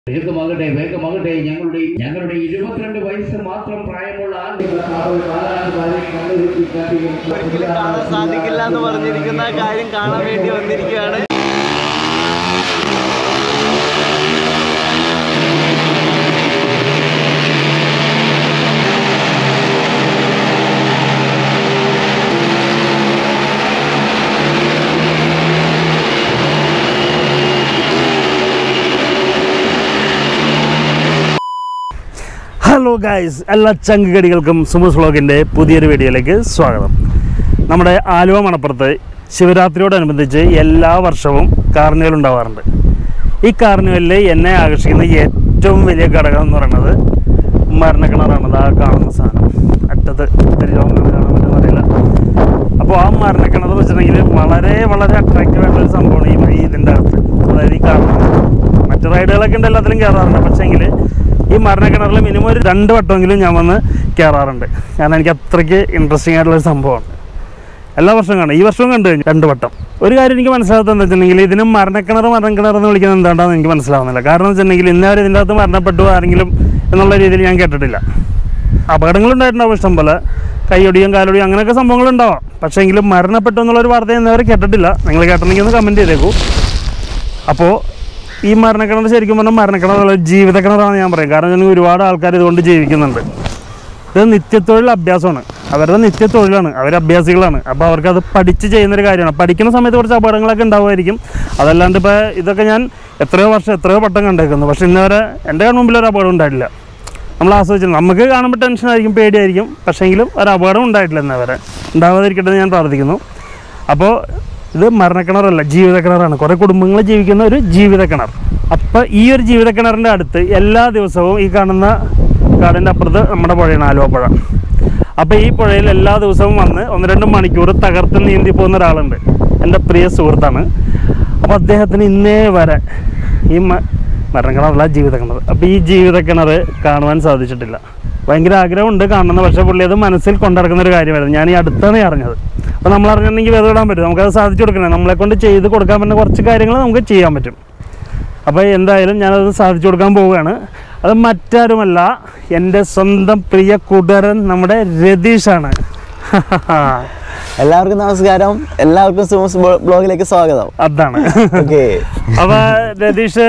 വേഗമാകട്ടെ വേഗമാകട്ടെ ഞങ്ങളുടെ ഞങ്ങളുടെ ഇരുപത്തിരണ്ട് വയസ്സ് മാത്രം പ്രായമുള്ള ആളുകളെ കാവൽ കാലാകാലം വരെ കണ്ടുകെട്ടി കാട്ടിയും ഒരിക്കലും കാണാൻ സാധിക്കില്ല എന്ന് പറഞ്ഞിരിക്കുന്ന കാര്യം കാണാൻ വേണ്ടി വന്നിരിക്കുകയാണ് ഹലോ ഗായ്സ് എല്ലാ ചങ്കുകടികൾക്കും സുമൂസ് വ്ളോഗിൻ്റെ പുതിയൊരു വീഡിയോയിലേക്ക് സ്വാഗതം നമ്മുടെ ആലുവ മണപ്പുറത്ത് ശിവരാത്രിയോടനുബന്ധിച്ച് എല്ലാ വർഷവും കാർണിവൽ ഉണ്ടാവാറുണ്ട് ഈ കാർണിവലിൽ എന്നെ ആകർഷിക്കുന്ന ഏറ്റവും വലിയ ഘടകം എന്ന് പറയുന്നത് മരണക്കിണറാണ് ആ കാണുന്ന സാധനം അറ്റത്ത് ഒത്തിരി ലോങ്ങ് കാണാൻ പറ്റുമെന്ന് അറിയില്ല അപ്പോൾ ആ മരണക്കിണർ എന്ന് വെച്ചിട്ടുണ്ടെങ്കിൽ വളരെ വളരെ അട്രാക്റ്റീവ് ആയിട്ടുള്ള ഒരു സംഭവമാണ് ഈ ഈ ഇതിൻ്റെ അകത്ത് അതായത് ഈ കാർണിവൽ മറ്റു റൈഡുകളൊക്കെ ഉണ്ട് എല്ലാത്തിലും കയറാറുണ്ട് പക്ഷേങ്കിൽ ഈ മരണക്കിണറിൽ മിനിമം ഒരു രണ്ട് വട്ടമെങ്കിലും ഞാൻ വന്ന് കയറാറുണ്ട് കാരണം എനിക്ക് അത്രയ്ക്ക് ഇൻട്രസ്റ്റിംഗ് ആയിട്ടുള്ള ഒരു സംഭവമാണ് എല്ലാ വർഷവും കാണും ഈ വർഷവും കണ്ടു കഴിഞ്ഞു രണ്ട് വട്ടം ഒരു കാര്യം എനിക്ക് മനസ്സിലാകാത്തത് എന്താ വെച്ചിട്ടുണ്ടെങ്കിൽ ഇതിന് മരണക്കിണർ മരണക്കിണർ എന്ന് വിളിക്കുന്നത് എന്താണെന്ന് എനിക്ക് മനസ്സിലാവുന്നില്ല കാരണം എന്ന് വെച്ചിട്ടുണ്ടെങ്കിൽ ഇന്നവർ ഇതിൻ്റെ അകത്ത് മരണപ്പെട്ടു ആരെങ്കിലും എന്നുള്ള രീതിയിൽ ഞാൻ കേട്ടിട്ടില്ല അപകടങ്ങളുണ്ടായിട്ടുണ്ടാവും ഇഷ്ടം പോലെ കൈയൊടിയും കാലൊടിയും അങ്ങനെയൊക്കെ സംഭവങ്ങളുണ്ടാവാം പക്ഷേ എങ്കിലും മരണപ്പെട്ടു എന്നുള്ളൊരു വാർത്ത ഇന്നവരെ കേട്ടിട്ടില്ല നിങ്ങൾ കേട്ടിട്ടുണ്ടെങ്കിൽ ഒന്ന് കമൻറ്റ് ചെയ്തേക്കൂ അപ്പോൾ ഈ മരണക്കിണർ ശരിക്കും പറഞ്ഞാൽ മരണക്കിണറല്ല ജീവിത കിണറാണ് ഞാൻ പറയും കാരണം വെച്ചാൽ ഒരുപാട് ആൾക്കാർ ഇതുകൊണ്ട് ജീവിക്കുന്നുണ്ട് ഇത് നിത്യത്തൊഴിൽ അഭ്യാസമാണ് അവരുടെ നിത്യത്തൊഴിലാണ് അവർ അഭ്യാസികളാണ് അപ്പോൾ അവർക്ക് അത് പഠിച്ച് ചെയ്യുന്നൊരു കാര്യമാണ് പഠിക്കുന്ന സമയത്ത് കുറച്ച് അപകടങ്ങളൊക്കെ ഉണ്ടാവുമായിരിക്കും അതല്ലാണ്ട് ഇപ്പോൾ ഇതൊക്കെ ഞാൻ എത്രയോ വർഷം എത്രയോ വട്ടം കണ്ടേക്കുന്നു പക്ഷേ ഇന്നവരെ എൻ്റെ കൺമുമ്പിൽ ഒരു അപകടം ഉണ്ടായിട്ടില്ല നമ്മൾ ആസ്വദിച്ചു നമുക്ക് കാണുമ്പോൾ ടെൻഷനായിരിക്കും പേടിയായിരിക്കും പക്ഷേങ്കിലും ഒരു അപകടം ഉണ്ടായിട്ടില്ല ഇന്നവരെ ഉണ്ടാവാതിരിക്കട്ടെ എന്ന് ഞാൻ പ്രാർത്ഥിക്കുന്നു അപ്പോൾ ഇത് മരണക്കിണറല്ല ജീവിത കിണറാണ് കുറേ കുടുംബങ്ങൾ ജീവിക്കുന്ന ഒരു ജീവിത കിണർ അപ്പോൾ ഈ ഒരു ജീവിത കിണറിൻ്റെ അടുത്ത് എല്ലാ ദിവസവും ഈ കാണുന്ന കാടിൻ്റെ അപ്പുറത്ത് നമ്മുടെ പുഴയാണ് ആലുവ പുഴ അപ്പോൾ ഈ പുഴയിൽ എല്ലാ ദിവസവും വന്ന് ഒന്ന് രണ്ട് മണിക്കൂർ തകർത്ത് നീന്തി പോകുന്ന ഒരാളുണ്ട് എൻ്റെ പ്രിയ സുഹൃത്താണ് അപ്പോൾ അദ്ദേഹത്തിന് ഇന്നേ വരെ ഈ മ- മരണക്കിണറല്ല ജീവിത കിണർ അപ്പോൾ ഈ ജീവിത കിണർ കാണുവാൻ സാധിച്ചിട്ടില്ല ഭയങ്കര ആഗ്രഹമുണ്ട് കാണുന്നത് പക്ഷേ പുള്ളി അത് മനസ്സിൽ കൊണ്ടിറക്കുന്ന ഒരു കാര്യമായിരുന്നു ഞാൻ ഈ അടുത്താണ് ഈ അറിഞ്ഞത് അപ്പോൾ നമ്മൾ അറിഞ്ഞിട്ടുണ്ടെങ്കിൽ വേറെ ഇടാൻ പറ്റും നമുക്കത് സാധിച്ചു കൊടുക്കണം നമ്മളെ കൊണ്ട് ചെയ്ത് കൊടുക്കാൻ പറ്റുന്ന കുറച്ച് കാര്യങ്ങൾ നമുക്ക് ചെയ്യാൻ പറ്റും അപ്പോൾ എന്തായാലും ഞാനത് സാധിച്ചു കൊടുക്കാൻ പോവുകയാണ് അത് മറ്റാരുമല്ല എൻ്റെ സ്വന്തം പ്രിയ കൂട്ടുകാരൻ നമ്മുടെ രതീഷാണ് എല്ലാവർക്കും നമസ്കാരം എല്ലാവർക്കും സുമസ് ബ്ലോഗിലേക്ക് സ്വാഗതം അതാണ് ഓക്കെ അപ്പൊ രതീഷ്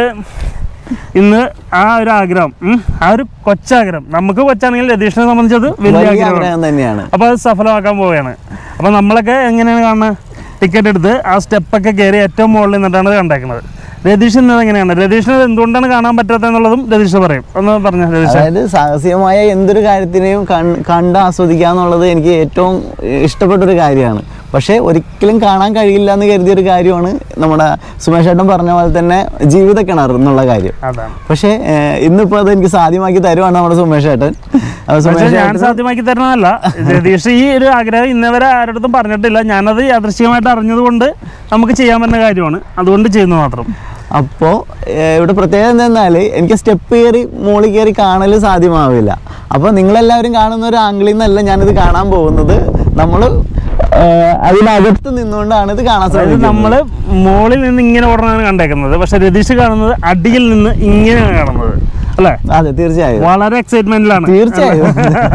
ഇന്ന് ആ ഒരു ആഗ്രഹം ഉം, ആ ഒരു കൊച്ചാഗ്രഹം നമുക്ക് കൊച്ചാണെങ്കിൽ രതീഷിനെ സംബന്ധിച്ചത് വലിയ വലിയ ആഗ്രഹമാണ് ആഗ്രഹം തന്നെയാണ് അപ്പൊ അത് സഫലമാക്കാൻ പോവുകയാണ് അപ്പൊ നമ്മളൊക്കെ എങ്ങനെയാണ് കാണുന്നത് ടിക്കറ്റ് എടുത്ത് ആ സ്റ്റെപ്പൊക്കെ കയറി ഏറ്റവും മുകളിൽ നിന്നിട്ടാണ് ഇത് കണ്ടേക്കുന്നത് രതീഷ് ഇന്നത് എങ്ങനെയാണ് രതീഷിന് എന്തുകൊണ്ടാണ് കാണാൻ പറ്റാത്തത് എന്നുള്ളതും രതീഷ് പറയും ഒന്ന് പറഞ്ഞു രതീഷ് അതായത് സാഹസികമായ എന്തൊരു കാര്യത്തിനെയും കൺ- കണ്ട് ആസ്വദിക്കുക എന്നുള്ളത് എനിക്ക് ഏറ്റവും ഇഷ്ടപ്പെട്ട ഒരു കാര്യമാണ് പക്ഷേ ഒരിക്കലും കാണാൻ കഴിയില്ല എന്ന് കരുതിയ ഒരു കാര്യമാണ് നമ്മുടെ സുമേഷ് ഏട്ടൻ പറഞ്ഞ പോലെ തന്നെ ജീവിത കിണർ എന്നുള്ള കാര്യം അതാണ് പക്ഷേ ഏഹ്, ഇന്നിപ്പോ അത് എനിക്ക് സാധ്യമാക്കി തരുവാണ് നമ്മുടെ സുമേഷ് ഏട്ടൻ അപ്പൊ പക്ഷേ സുമേഷ് ഞാൻ ഏട്ടന് സാധ്യമാക്കി തരണമല്ല രതീഷ് ഈ ഒരു ആഗ്രഹം ഇന്നവരെ ആരുടെ പറഞ്ഞിട്ടില്ല ഞാനത് യാദൃശ്ചികമായിട്ട് അറിഞ്ഞതുകൊണ്ട് നമുക്ക് ചെയ്യാൻ പറ്റുന്ന കാര്യമാണ് അതുകൊണ്ട് ചെയ്യുന്നു മാത്രം അപ്പോൾ ഇവിടെ പ്രത്യേകത എന്തെന്നാൽ എനിക്ക് സ്റ്റെപ്പ് കയറി മുകളിൽ കയറി കാണൽ സാധ്യമാവില്ല അപ്പോൾ നിങ്ങളെല്ലാവരും കാണുന്ന ഒരു ആംഗിളിൽ നിന്നല്ല ഞാനിത് കാണാൻ പോകുന്നത് നമ്മൾ അതിനകത്ത് നിന്നുകൊണ്ടാണ് ഇത് കാണാൻ അതായത് സാധിക്കുന്നത് നമ്മള് മുകളിൽ നിന്ന് ഇങ്ങനെ ഓടണമാണ് കണ്ടേക്കുന്നത് പക്ഷെ രതീഷ് കാണുന്നത് അടിയിൽ നിന്ന് ഇങ്ങനെയാണ് കാണുന്നത് അല്ലേ അതെ തീർച്ചയായും വളരെ എക്സൈറ്റ്മെന്റിലാണ് തീർച്ചയായും.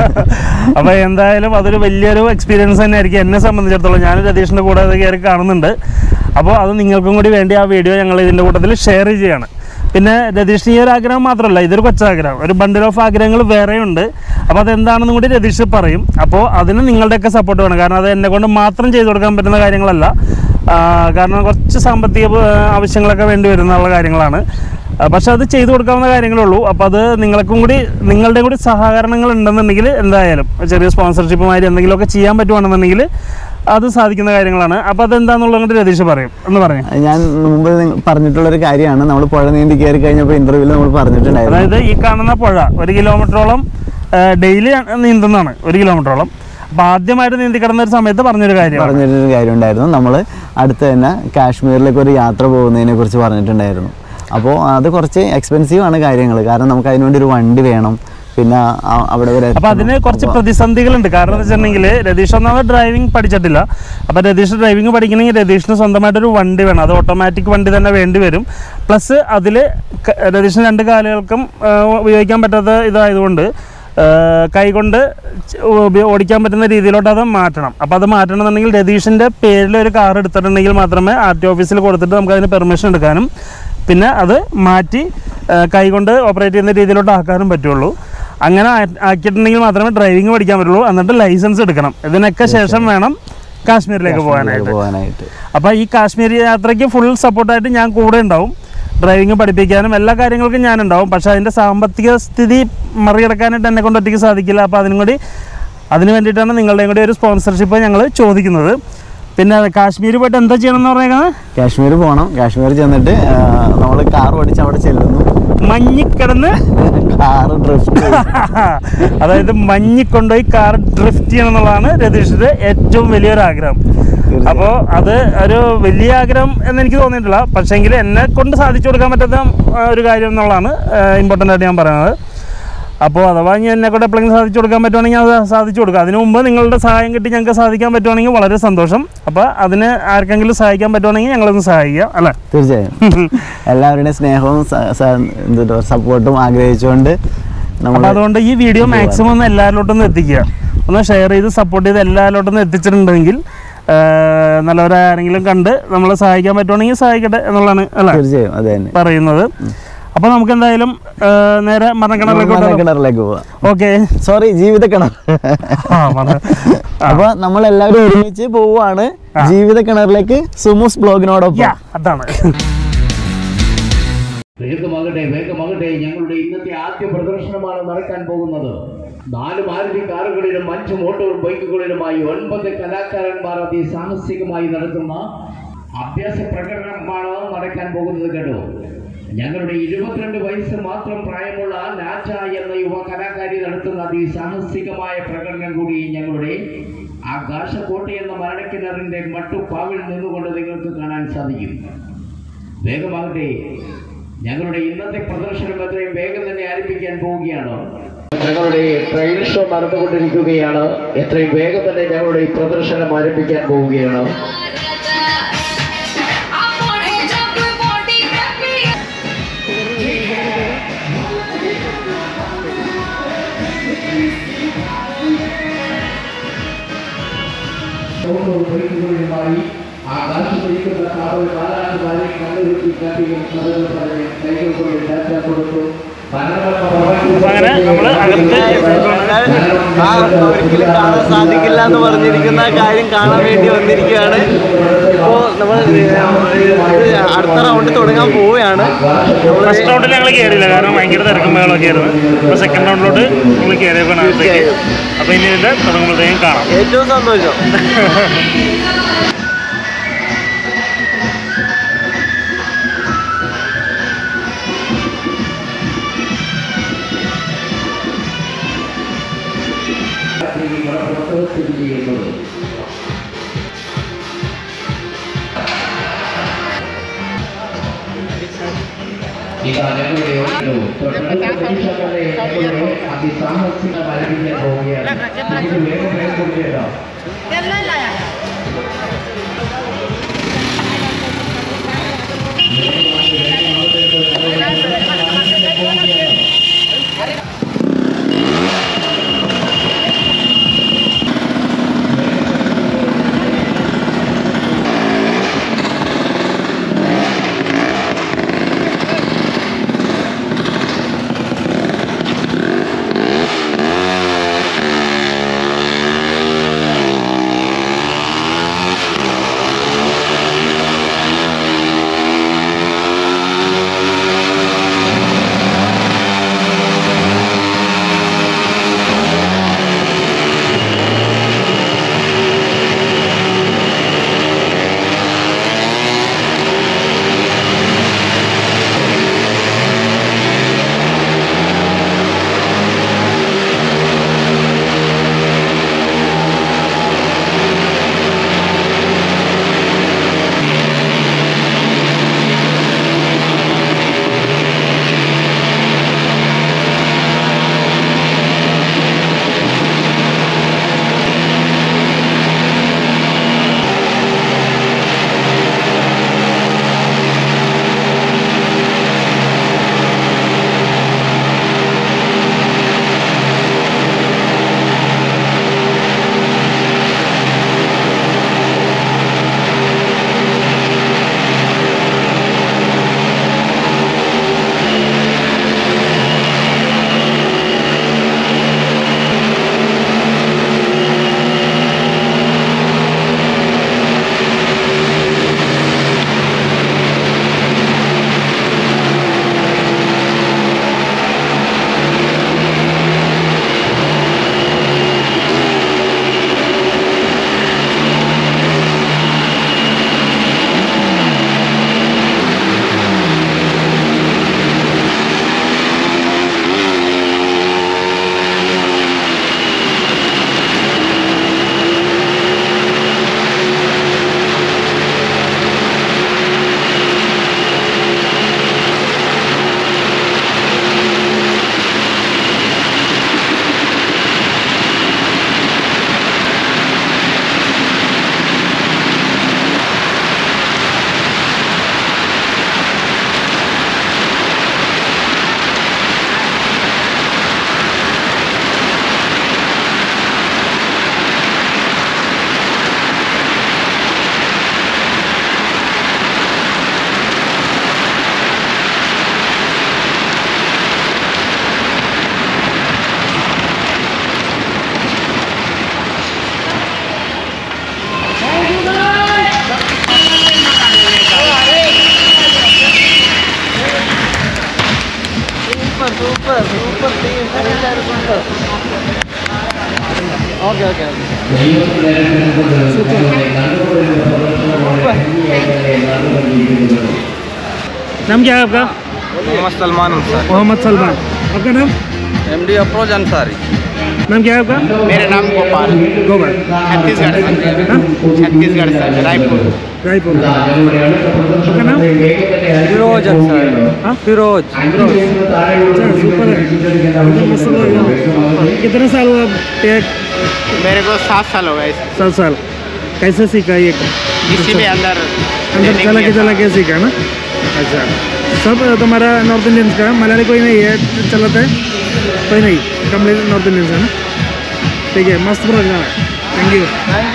അപ്പൊ എന്തായാലും അതൊരു വലിയൊരു എക്സ്പീരിയൻസ് തന്നെ ആയിരിക്കും എന്നെ സംബന്ധിച്ചിടത്തോളം ഞാൻ രതീഷിന്റെ കൂടെ അത് കയറി കാണുന്നുണ്ട് അപ്പോൾ അത് നിങ്ങൾക്കും കൂടി വേണ്ടി ആ വീഡിയോ ഞങ്ങൾ ഇതിന്റെ കൂട്ടത്തിൽ ഷെയർ ചെയ്യാണ് പിന്നെ രതീഷിന് ഈ ഒരു ആഗ്രഹം മാത്രമല്ല ഇതൊരു കൊച്ചാഗ്രഹം ഒരു ബണ്ടിൽ ഓഫ് ആഗ്രഹങ്ങൾ വേറെയുണ്ട് അപ്പോൾ അതെന്താണെന്നും കൂടി രതീഷ് പറയും അപ്പോൾ അതിന് നിങ്ങളുടെയൊക്കെ സപ്പോർട്ട് വേണം കാരണം അത് എന്നെ കൊണ്ട് മാത്രം ചെയ്തു കൊടുക്കാൻ പറ്റുന്ന കാര്യങ്ങളല്ല ആ, കാരണം കുറച്ച് സാമ്പത്തിക ആ, ആവശ്യങ്ങളൊക്കെ വേണ്ടി വരുന്നുള്ള കാര്യങ്ങളാണ് ആ, പക്ഷെ അത് ചെയ്തു കൊടുക്കാവുന്ന കാര്യങ്ങളേ ഉള്ളൂ അപ്പോൾ അത് നിങ്ങൾക്കും കൂടി നിങ്ങളുടെ കൂടി സഹകരണങ്ങൾ ഉണ്ടെന്നുണ്ടെങ്കിൽ എന്തായാലും ചെറിയ സ്പോൺസർഷിപ്പ് മാതിരി എന്തെങ്കിലുമൊക്കെ ചെയ്യാൻ പറ്റുവാണെന്നുണ്ടെങ്കിൽ അത് സാധിക്കുന്ന കാര്യങ്ങളാണ് അപ്പോൾ അതെന്താണെന്നുള്ളത് കൊണ്ട് രതീഷ് പറയും എന്ന് പറയും ഞാൻ മുമ്പ് നിങ്ങ- പറഞ്ഞിട്ടുള്ളൊരു കാര്യമാണ് നമ്മൾ പുഴ നീന്തി കയറി കഴിഞ്ഞപ്പോൾ ഇന്റർവ്യൂവിൽ നമ്മൾ പറഞ്ഞിട്ടുണ്ടായിരുന്നു അതായത് ഈ കാണുന്ന പുഴ ഒരു കിലോമീറ്ററോളം ഡെയിലി നീന്തുന്നതാണ് ഒരു കിലോമീറ്ററോളം അപ്പോൾ ആദ്യമായിട്ട് നീന്തി കിടന്ന ഒരു സമയത്ത് പറഞ്ഞൊരു കാര്യമാണ് പറഞ്ഞിട്ടൊരു കാര്യം ഉണ്ടായിരുന്നു നമ്മൾ അടുത്ത് തന്നെ കാശ്മീരിലേക്ക് ഒരു യാത്ര പോകുന്നതിനെ കുറിച്ച് പറഞ്ഞിട്ടുണ്ടായിരുന്നു അപ്പോൾ അത് കുറച്ച് എക്സ്പെൻസീവ് ആണ് കാര്യങ്ങൾ കാരണം നമുക്ക് അതിനുവേണ്ടി ഒരു വണ്ടി വേണം പിന്നെ ആ- അവിടെ വരെ അപ്പൊ അതിന് എത്തണം. കുറച്ച് അപ്പൊ- പ്രതിസന്ധികളുണ്ട് കാരണം എന്ന് വെച്ചിട്ടുണ്ടെങ്കിൽ രതീഷ് ഒന്നാമത് ഡ്രൈവിംഗ് പഠിച്ചിട്ടില്ല അപ്പൊ രതീഷ് ഡ്രൈവിംഗ് പഠിക്കണമെങ്കിൽ രതീഷിന് സ്വന്തമായിട്ടൊരു വണ്ടി വേണം അത് ഓട്ടോമാറ്റിക് വണ്ടി തന്നെ വേണ്ടി വരും പ്ലസ് അതിൽ രതീഷിന് രണ്ട് കാലുകൾക്കും ആ, ഉപയോഗിക്കാൻ പറ്റാത്ത ഇതായതുകൊണ്ട് ആ, കൈകൊണ്ട് ച- ഉപയോ- ഓടിക്കാൻ പറ്റുന്ന രീതിയിലോട്ട് അത് മാറ്റണം അപ്പോൾ അത് മാറ്റണമെന്നുണ്ടെങ്കിൽ രതീഷിൻ്റെ പേരിൽ ഒരു കാർ എടുത്തിട്ടുണ്ടെങ്കിൽ മാത്രമേ ആർ ടി ഓഫീസിൽ കൊടുത്തിട്ട് നമുക്ക് അതിന് പെർമിഷൻ എടുക്കാനും പിന്നെ അത് മാറ്റി ആ, കൈകൊണ്ട് ഓപ്പറേറ്റ് ചെയ്യുന്ന രീതിയിലോട്ട് ആക്കാനും പറ്റുള്ളൂ അങ്ങനെ ആ- ആക്കിയിട്ടുണ്ടെങ്കിൽ മാത്രമേ ഡ്രൈവിംഗ് പഠിക്കാൻ പറ്റുള്ളൂ എന്നിട്ട് ലൈസൻസ് എടുക്കണം ഇതിനൊക്കെ ശേഷം വേണം കാശ്മീരിലേക്ക് പോകാനായിട്ട് പോകാനായിട്ട് അപ്പോൾ ഈ കാശ്മീർ യാത്രയ്ക്ക് ഫുൾ സപ്പോർട്ടായിട്ട് ഞാൻ കൂടെ ഉണ്ടാവും ഡ്രൈവിംഗ് പഠിപ്പിക്കാനും എല്ലാ കാര്യങ്ങൾക്കും ഞാൻ ഉണ്ടാവും പക്ഷേ അതിൻ്റെ സാമ്പത്തിക സ്ഥിതി മറികടക്കാനായിട്ട് എന്നെ കൊണ്ട് ഒറ്റയ്ക്ക് സാധിക്കില്ല അപ്പോൾ അതിനും കൂടി അതിന് വേണ്ടിയിട്ടാണ് നിങ്ങളുടെയും കൂടി ഒരു സ്പോൺസർഷിപ്പ് ഞങ്ങൾ ചോദിക്കുന്നത് പിന്നെ കാശ്മീർ പോയിട്ട് എന്താ ചെയ്യണം എന്ന് പറഞ്ഞേക്കുന്നത് കാശ്മീർ പോകണം കാശ്മീർ ചെന്നിട്ട് നമ്മൾ കാർ ഓടിച്ച് അവിടെ ചെല്ലുന്നു മഞ്ഞിക്കിടന്ന് കാർ ഡ്രിഫ്റ്റ് അതായത് മഞ്ഞി കൊണ്ടുപോയി കാർ ഡ്രിഫ്റ്റ് ചെയ്യണം എന്നുള്ളതാണ് രതീഷിന്റെ ഏറ്റവും വലിയൊരു ആഗ്രഹം അപ്പോൾ അത് ഒരു വലിയ ആഗ്രഹം എന്ന് എനിക്ക് തോന്നിയിട്ടില്ല പക്ഷേങ്കിൽ എന്നെ കൊണ്ട് സാധിച്ചു കൊടുക്കാൻ പറ്റാത്ത ആ, ഒരു കാര്യം എന്നുള്ളതാണ് ഇമ്പോർട്ടൻ്റ് ആയിട്ട് ഞാൻ പറയുന്നത് അപ്പോൾ അഥവാ ഇനി എന്നെ കൊണ്ട് എപ്പോഴെങ്കിലും സാധിച്ചു കൊടുക്കാൻ പറ്റുവാണെങ്കിൽ അത് സാധിച്ചു കൊടുക്കുക അതിനു മുമ്പ് നിങ്ങളുടെ സഹായം കിട്ടി ഞങ്ങൾക്ക് സാധിക്കാൻ പറ്റുവാണെങ്കിൽ വളരെ സന്തോഷം അപ്പോൾ അതിന് ആർക്കെങ്കിലും സഹായിക്കാൻ പറ്റുവാണെങ്കിൽ ഞങ്ങളൊന്ന് സഹായിക്കാം അല്ലേ തീർച്ചയായും എല്ലാവരുടെയും സ്നേഹവും സ- സ- എന്തുവാ സപ്പോർട്ടും ആഗ്രഹിച്ചുകൊണ്ട് നമ്മൾ അപ്പോൾ അതുകൊണ്ട് ഈ വീഡിയോ മാക്സിമം ഒന്ന് എല്ലാവരിലോട്ടും ഒന്ന് എത്തിക്കുക ഒന്ന് ഷെയർ ചെയ്ത് സപ്പോർട്ട് ചെയ്ത് എല്ലാവരിലോട്ടും ഒന്ന് എത്തിച്ചിട്ടുണ്ടെങ്കിൽ ആ, നല്ലവരാരെങ്കിലും കണ്ട് നമ്മളെ സഹായിക്കാൻ പറ്റുവാണെങ്കിൽ സഹായിക്കട്ടെ എന്നുള്ളതാണ് അല്ല തീർച്ചയായും അത് തന്നെ പറയുന്നത് അപ്പോൾ നമുക്ക് എന്തായാലും ആ, നേരെ മരണക്കിണറിലേക്ക് മരണ വിട്ടാലോ? കിണറിലേക്ക് പോവാം ഓക്കെ സോറി ജീവിത കിണർ ആ മറ- ആ. അപ്പൊ നമ്മൾ എല്ലാവരും ഒരുമിച്ച് പോവുകയാണ് ജീവിത കിണറിലേക്ക് സുമൂസ് ബ്ലോഗിനോടൊപ്പം യാ, അതാണ് വേഗമാകട്ടെ വേഗമാകട്ടെ ഞങ്ങളുടെ ഇന്നത്തെ ആദ്യ പ്രദർശനമാണ് നടക്കാൻ പോകുന്നത് നാല് മാരുതി കാറുകളിലും അഞ്ച് മോട്ടോർ ബൈക്കുകളിലുമായി ഒൻപത് കലാകാരന്മാർ അതിസാഹസികമായി നടത്തുന്ന അഭ്യാസ പ്രകടനമാണ് നടക്കാൻ പോകുന്നത് കേട്ടോ ഞങ്ങളുടെ ഇരുപത്തിരണ്ട് വയസ്സ് മാത്രം പ്രായമുള്ള ലാച്ച എന്ന യുവ കലാകാരി നടത്തുന്ന അതിസാഹസികമായ പ്രകടനം കൂടി ഞങ്ങളുടെ ആകാശക്കോട്ട എന്ന മരണക്കിണറിന്റെ മട്ടുപ്പാവിൽ നിന്നുകൊണ്ട് നിങ്ങൾക്ക് കാണാൻ സാധിക്കും വേഗമാകട്ടെ ഞങ്ങളുടെ ഇന്നത്തെ പ്രദർശനം എത്രയും വേഗം തന്നെ ആരംഭിക്കാൻ പോവുകയാണ് ഞങ്ങളുടെ ട്രെയിൻ ഷോ നടന്നുകൊണ്ടിരിക്കുകയാണ് എത്രയും വേഗം തന്നെ ഞങ്ങളുടെ ഈ പ്രദർശനം ആരംഭിക്കാൻ പോവുകയാണ് ുമായി ആകാശത്തിരിക്കുന്ന കാവൽ കാലാണ്ട് വരെ കണ്ടുകിട്ടി കാട്ടിയും കഥകൾ പറഞ്ഞ് കൈകൾ കൊണ്ട് ഡാറ്റ കൊടുത്തു അപ്പൊ അങ്ങനെ നമ്മള് അകത്ത് ആ ഒരിക്കലും കാണാൻ സാധിക്കില്ല എന്ന് പറഞ്ഞിരിക്കുന്ന കാര്യം കാണാൻ വേണ്ടി വന്നിരിക്കുകയാണ് ഇപ്പോൾ നമ്മൾ ഇത് അടുത്ത റൗണ്ട് തുടങ്ങാൻ പോവുകയാണ് നമ്മൾ ഫസ്റ്റ് റൗണ്ടിൽ ഞങ്ങൾ കയറിയില്ല കാരണം ഭയങ്കര തിരക്കും മേളൊക്കെ ആയിരുന്നു അപ്പോൾ സെക്കൻഡ് റൗണ്ടിലോട്ട് ഞങ്ങൾ കയറിയേക്കാണ് അകത്തേക്ക് അപ്പോൾ ഇനി ഇതിൻ്റെ തുടങ്ങുമ്പോഴത്തേക്കും കാണാം ഏറ്റവും സന്തോഷം സ്ഥിതി ചെയ്യുന്നത് ഇതാ ഞങ്ങളുടെ ഒരു തൊട്ടടുത്ത പരീക്ഷകളുടെ ഞങ്ങളുടെ അതിസാഹസിക ആരംഭിക്കാൻ പോവുകയാണ് ഇത് വേഗം വേഗം കൊണ്ടുവരാം super super super team super okay okay ദൈവത്തിന്റെ അനുഗ്രഹം കൊണ്ട് ഞങ്ങളുടെ കണ്ടുകൊണ്ടിരുന്ന പ്രദർശനമാണ് ഭംഗിയായി തന്നെ നടന്നുകൊണ്ടിരിക്കുന്നത് नाम क्या है आपका मोहम्मद सलमान अंसारी मोहम्मद सलमान आपका नाम एम डी अफरोज अंसारी नाम क्या है आपका मेरा नाम गोपाल गोबर छत्तीसगढ़ से छत्तीसगढ़ से रायपुर रायपुर ഇതാ ഞങ്ങളുടെ അടുത്ത പ്രദർശനത്തിന്റെ വേഗം തന്നെ ഫിറോജ് അൻസാരി हाँ ഫിറോജ് അഞ്ച് വയസ്സിന് താഴെയുള്ള സൂപ്പർ കുട്ടികൾക്ക് मस्त लग रहा है। कितने साल हुआ आप एक मेरे को सात साल हो गए इस- सात साल कैसे सीखा ये इसी में अंदर अंदर training चला के किया चला था। के सीखा ना अच्छा सब तुम्हारा नॉर्थ इंडियंस का मलयाली कोई नहीं है चलाता है कोई नहीं कम्प्लीट नॉर्थ इंडियंस है ना ठीक है मस्त प्रोग्राम है थैंक यू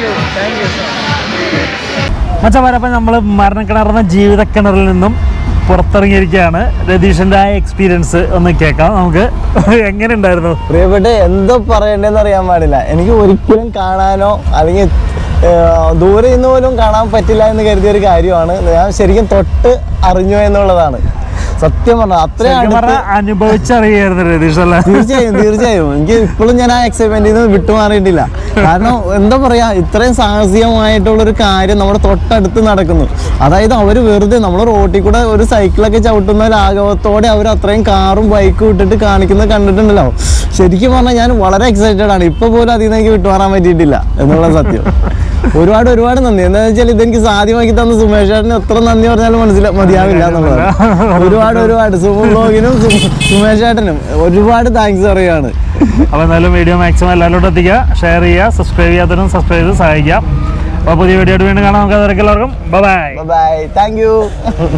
മച്ചമാരപ്പം നമ്മൾ മരണക്കിണറുന്ന ജീവിതക്കിണറിൽ നിന്നും പുറത്തിറങ്ങിയിരിക്കുകയാണ് രതീഷിൻ്റെ ആ എക്സ്പീരിയൻസ് ഒന്ന് കേൾക്കാം നമുക്ക് എങ്ങനെ ഉണ്ടായിരുന്നു പ്രിയപ്പെട്ട എന്തോ പറയണ്ടെന്ന് അറിയാൻ പാടില്ല എനിക്ക് ഒരിക്കലും കാണാനോ അല്ലെങ്കിൽ ഏർ, ദൂരെ നിന്ന് പോലും കാണാൻ പറ്റില്ല എന്ന് കരുതിയ ഒരു കാര്യമാണ് ഞാൻ ശരിക്കും തൊട്ട് അറിഞ്ഞു എന്നുള്ളതാണ് സത്യം പറഞ്ഞാൽ അത്രയും ശരിക്കും അടുത്ത് പറഞ്ഞാൽ അനുഭവിച്ചറിയായിരുന്നു രതീഷ് അല്ല തീർച്ചയായും തീർച്ചയായും എനിക്ക് ഇപ്പോഴും ഞാൻ ആ എക്സൈറ്റ്മെന്റിൽ നിന്ന് വിട്ടുമാറിയിട്ടില്ല കാരണം എന്താ പറയാ ഇത്രയും സാഹസികമായിട്ടുള്ള ഒരു കാര്യം നമ്മുടെ തൊട്ടടുത്ത് നടക്കുന്നു അതായത് അവർ വെറുതെ നമ്മൾ റോട്ടിൽ കൂടെ ഒരു സൈക്കിളൊക്കെ ചവിട്ടുന്ന ലാഘവത്തോടെ അവർ അത്രയും കാറും ബൈക്കും ഇട്ടിട്ട് കാണിക്കുന്നത് കണ്ടിട്ടുണ്ടല്ലോ ശരിക്കും പറഞ്ഞാൽ ഞാൻ വളരെ എക്സൈറ്റഡ് ആണ് ഇപ്പൊ പോലും അതിൽ നിന്ന് എനിക്ക് വിട്ടുമാറാൻ പറ്റിയിട്ടില്ല എന്നുള്ള സത്യം ഒരുപാട് ഒരുപാട് നന്ദി എന്താ വെച്ചാൽ ഇതെനിക്ക് സാധ്യമാക്കി തന്ന സുമേഷ് ചേട്ടന് എത്ര നന്ദി പറഞ്ഞാലും മനസ്സില മതിയാവില്ല എന്നുള്ളതാണ് ഒരുപാട് ഒരുപാട് സുമു ബ്ലോഗിനും സു- സുമേഷ് ചേട്ടനും ഒരുപാട് താങ്ക്സ് പറയുകയാണ് അപ്പോൾ എന്തായാലും വീഡിയോ മാക്സിമം എല്ലാവരോടും എത്തിക്കുക ഷെയർ ചെയ്യുക സബ്സ്ക്രൈബ് ചെയ്യാത്തവരും സബ്സ്ക്രൈബ് ചെയ്ത് സഹായിക്കാം അപ്പോൾ പുതിയ വീഡിയോ ആയിട്ട് വീണ്ടും കാണാം നമുക്ക് അതൊക്കെ എല്ലാവർക്കും ബൈ ബൈ താങ്ക് യു